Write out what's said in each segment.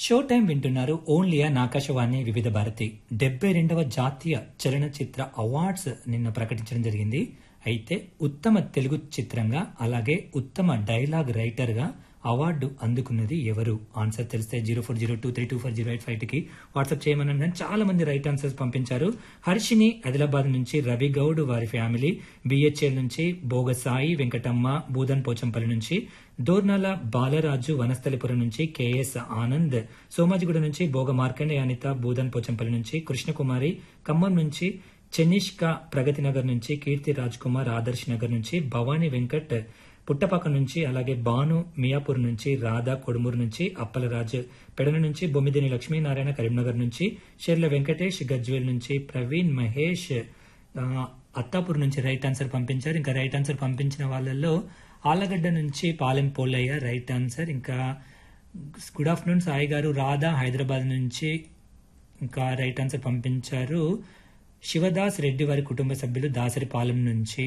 show time వింటున్నారు only on Akashvani Vividh Bharati డెబ్బై రెండవ జాతీయ చలనచిత్ర అవార్డ్స్ నిన్న ప్రకటించడం జరిగింది అయితే ఉత్తమ తెలుగు చిత్రంగా అలాగే ఉత్తమ డైలాగ్ రైటర్ గా అవార్డు అందుకున్నది ఎవరు ఆన్సర్ తెలిస్తే zero four zero two three two four zero eight five కి వాట్సాప్ చేయమని కానీ చాలా మంది రైట్ ఆన్సర్స్ పంపించారు హర్షిని ఆదిలాబాద్ నుంచి రవి గౌడ్ వారి ఫ్యామిలీ బిహెచ్ఎల్ నుంచి భోగసాయి వెంకటమ్మ బూదన్ పోచంపల్లి నుంచి దోర్నాల బాలరాజు వనస్థలిపురం నుంచి కేఎస్ ఆనంద్ సోమాజిగూడ నుంచి భోగ మార్కండే అనిత బూదన్ పోచంపల్లి నుంచి కృష్ణకుమారి ఖమ్మం నుంచి చెనిష్క ప్రగతి నగర్ నుంచి కీర్తి రాజ్ కుమార్ ఆదర్శ్ నగర్ నుంచి భవానీ వెంకట్ పుట్టపక్క నుంచి అలాగే భాను మియాపూర్ నుంచి రాధా కొడుమూరు నుంచి అప్పలరాజు పెడన నుంచి బొమ్మిదిని లక్ష్మీనారాయణ కరీంనగర్ నుంచి షెర్ల వెంకటేష్ గజ్వేల్ నుంచి ప్రవీణ్ మహేష్ ఆ, అత్తాపూర్ నుంచి రైట్ ఆన్సర్ పంపించారు ఇంకా రైట్ ఆన్సర్ పంపించిన వాళ్ళల్లో ఆలగడ్డ నుంచి పాలెం పోలయ్య రైట్ ఆన్సర్ ఇంకా గుడ్ ఆఫ్టర్నూన్ సాయి గారు రాధా హైదరాబాద్ నుంచి ఇంకా రైట్ ఆన్సర్ పంపించారు శివదాస్ రెడ్డి వారి కుటుంబ సభ్యులు దాసరిపాలెం నుంచి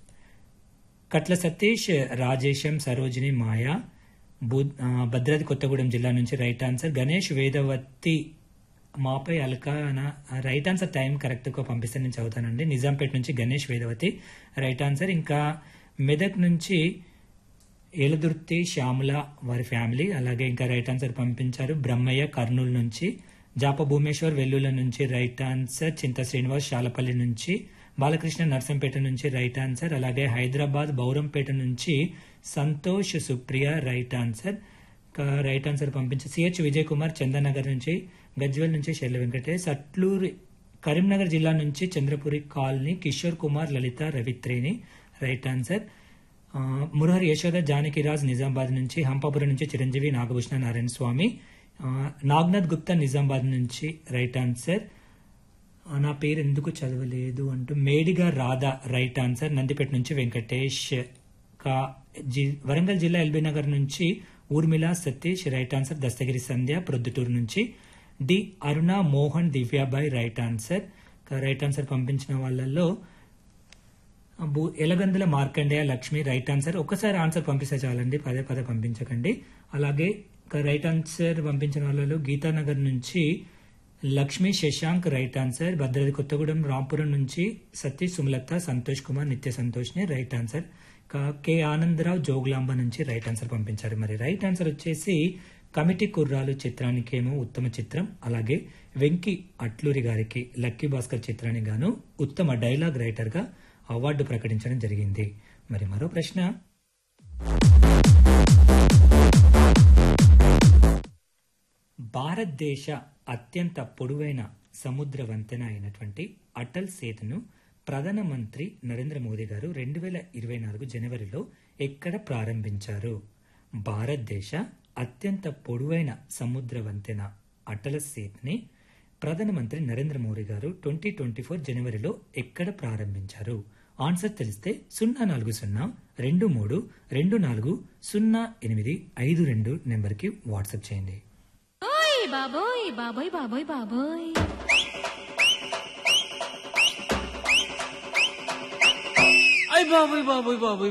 కట్ల సతీష్ రాజేశం సరోజిని మాయ బు- ఆ, భద్రాద్రి కొత్తగూడెం జిల్లా నుంచి రైట్ ఆన్సర్ గణేష్ వేదవతి మాపై అల్కాన రైట్ ఆన్సర్ టైం కరెక్ట్ గా పంపిస్తే నేను చదువుతానండి నిజాంపేట నుంచి గణేష్ వేదవతి రైట్ ఆన్సర్ ఇంకా మెదక్ నుంచి ఏలదుర్తి శ్యామల వారి ఫ్యామిలీ అలాగే ఇంకా రైట్ ఆన్సర్ పంపించారు బ్రహ్మయ్య కర్నూలు నుంచి జాప భూమేశ్వర్ వెల్లుల నుంచి రైట్ ఆన్సర్ చింత శ్రీనివాస్ శాలపల్లి నుంచి బాలకృష్ణ నర్సంపేట నుంచి రైట్ ఆన్సర్ అలాగే హైదరాబాద్ బౌరంపేట నుంచి సంతోష్ సుప్రియ రైట్ ఆన్సర్ ఇంకా రైట్ ఆన్సర్ పంపించి సిహెచ్ విజయ్ కుమార్ చందనగర్ నుంచి గజ్వేల్ నుంచి శైల వెంకటేష్ అట్లూరి కరీంనగర్ జిల్లా నుంచి Chandrapuri colony Kishore Kumar Lalitha Ravitreni right answer ఆ, మురహరి యశోద జానకిరాజ్ నిజామాబాద్ నుంచి హంపాపురం నుంచి చిరంజీవి నాగభూషణ నారాయణ స్వామి ఆ, నాగ్నాథ్ గుప్తా నిజామాబాద్ నుంచి రైట్ ఆన్సర్ ఆ, నా పేరు ఎందుకు చదవలేదు అంటూ మేడిగా రాధా రైట్ ఆన్సర్ నందిపేట నుంచి వెంకటేష్ కా జి- వరంగల్ జిల్లా ఎల్బీ నగర్ నుంచి ఊర్మిళ సతీష్ రైట్ ఆన్సర్ దస్తగిరి సంధ్య ప్రొద్దుటూరు నుంచి D Aruna Mohan Divyabai right answer కా రైట్ ఆన్సర్ పంపించిన వాళ్ళల్లో బు- ఎలగందుల మార్కండేయ లక్ష్మి రైట్ ఆన్సర్ ఒక్కసారి ఆన్సర్ పంపిస్తే చాలండి పదే పదే పంపించకండి అలాగే ఇక రైట్ ఆన్సర్ పంపించిన వాళ్ళలో గీతానగర్ నుంచి లక్ష్మి శశాంక్ రైట్ ఆన్సర్ భద్రాద్రి కొత్తగూడెం రాంపురం నుంచి సతీష్ సుమలత సంతోష్ కుమార్ నిత్య సంతోష్ ని రైట్ ఆన్సర్ ఇక కె ఆనందరావు జోగులాంబ నుంచి రైట్ ఆన్సర్ పంపించారు మరి రైట్ ఆన్సర్ వచ్చేసి కమిటీ కుర్రాలు చిత్రానికేమో ఉత్తమ చిత్రం అలాగే వెంకి అట్లూరి గారికి లక్కీ భాస్కర్ చిత్రానికి గాను ఉత్తమ డైలాగ్ రైటర్ గా అవార్డు ప్రకటించడం జరిగింది మరి మరో ప్రశ్న భారతదేశ అత్యంత పొడవైన సముద్ర వంతెన అయినటువంటి అటల్ సేతును ప్రధానమంత్రి నరేంద్ర మోదీ గారు రెండు వేల ఇరవై నాలుగు జనవరిలో ఎక్కడ ప్రారంభించారు భారతదేశ అత్యంత పొడవైన సముద్ర వంతెన అటల్ సేతుని ప్రధానమంత్రి నరేంద్ర మోదీ గారు ట్వంటీ ట్వంటీ ఫోర్ జనవరిలో ఎక్కడ ప్రారంభించారు ఆన్సర్ తెలిస్తే సున్నా నాలుగు సున్నా రెండు మూడు రెండు నాలుగు సున్నా ఎనిమిది ఐదు రెండు నెంబర్కి వాట్సాప్ చేయండి ఓయ్ బాబోయ్ బాబోయ్ బాబోయ్ బాబోయ్ అయ్ బాబోయ్ బాబోయ్ బాబోయ్